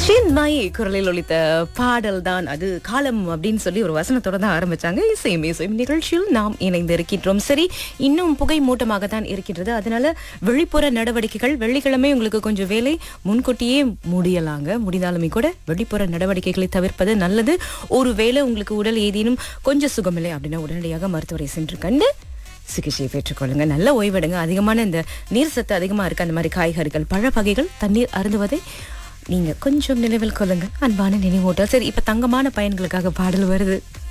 சின்மயி குரலில் ஒலித்த பாடல் தான் அது காலம் அப்படின்னு சொல்லி ஒரு வசனத்தோட தான் ஆரம்பிச்சாங்க இசையும் இசையும் நிகழ்ச்சியில் நாம் இணைந்து இருக்கின்றோம் சரி இன்னும் புகை மூட்டமாக தான் இருக்கின்றது அதனால வெளிப்புற நடவடிக்கைகள் வெள்ளிக்கிழமை உங்களுக்கு கொஞ்சம் வேலை முன்கூட்டியே முடியலாங்க முடிந்தாலுமே கூட வெளிப்புற நடவடிக்கைகளை தவிர்ப்பது நல்லது ஒருவேளை உங்களுக்கு உடல் ஏதேனும் கொஞ்சம் சுகமில்லை அப்படின்னா உடனடியாக மருத்துவரை சென்று கண்டு சிகிச்சை பெற்றுக்கொள்ளுங்க நல்ல ஓய்வெடுங்க அதிகமான இந்த நீர் சத்து அதிகமா இருக்கு அந்த மாதிரி காய்கறிகள் பழ வகைகள் தண்ணீர் அருந்துவதை நீங்க கொஞ்சம் நினைவில் கொள்ளுங்க அன்பான நினைவூட்டல் சரி இப்ப தங்கமான பயன்களுக்காக பாடல் வருது